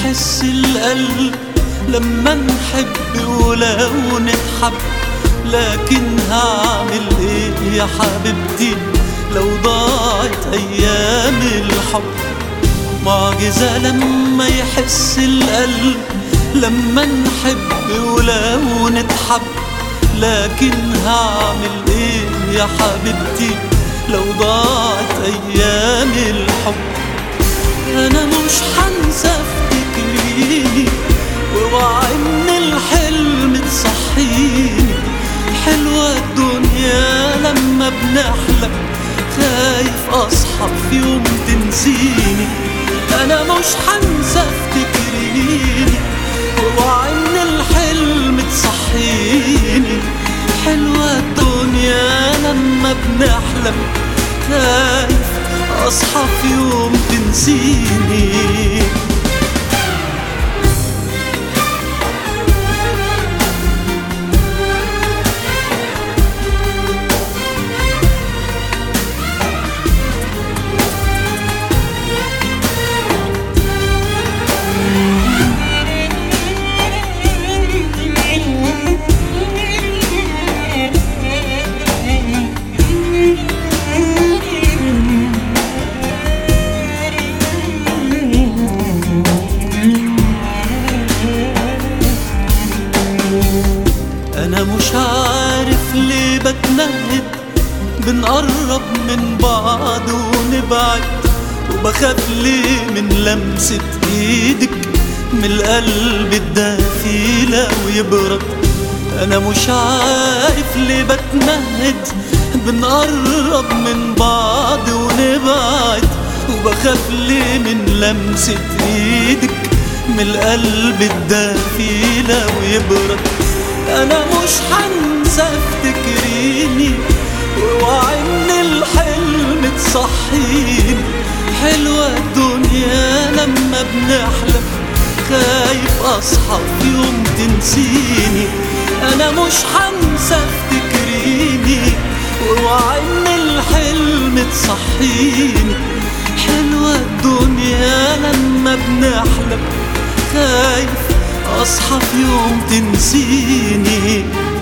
يحس القلب لما نحب ولو نتحب لكن هعمل ايه يا حبيبتي لو ضاعت ايام الحب معجزة لما يحس القلب لما نحب ولو نتحب لكن هعمل ايه يا حبيبتي لو ضاعت ايام الحب انا مش هنسى افتكريني واوعى ان الحلم تصحيني حلوة الدنيا لما بنحلم خايف اصحى في يوم تنسيني انا مش هنسى افتكريني واوعى ان الحلم تصحيني حلوة الدنيا لما بنحلم خايف اصحى في يوم تنسيني انا مش عارف ليه بتنهد بنقرب من بعض ونبعد وبخاف ليه من لمسة ايدك من القلب الدافي لو يبرد انا مش عارف ليه بتنهد بنقرب من بعض ونبعد وبخاف ليه من لمسة ايدك من القلب الدافي لو يبرد انا مش هنسى افتكريني واوعى ان الحلم تصحيني حلوة الدنيا لما بنحلم خايف اصحى في يوم تنسيني انا مش هنسى افتكريني واوعى ان الحلم تصحيني حلوة الدنيا لما بنحلم خايف اصحى في يوم تنسيني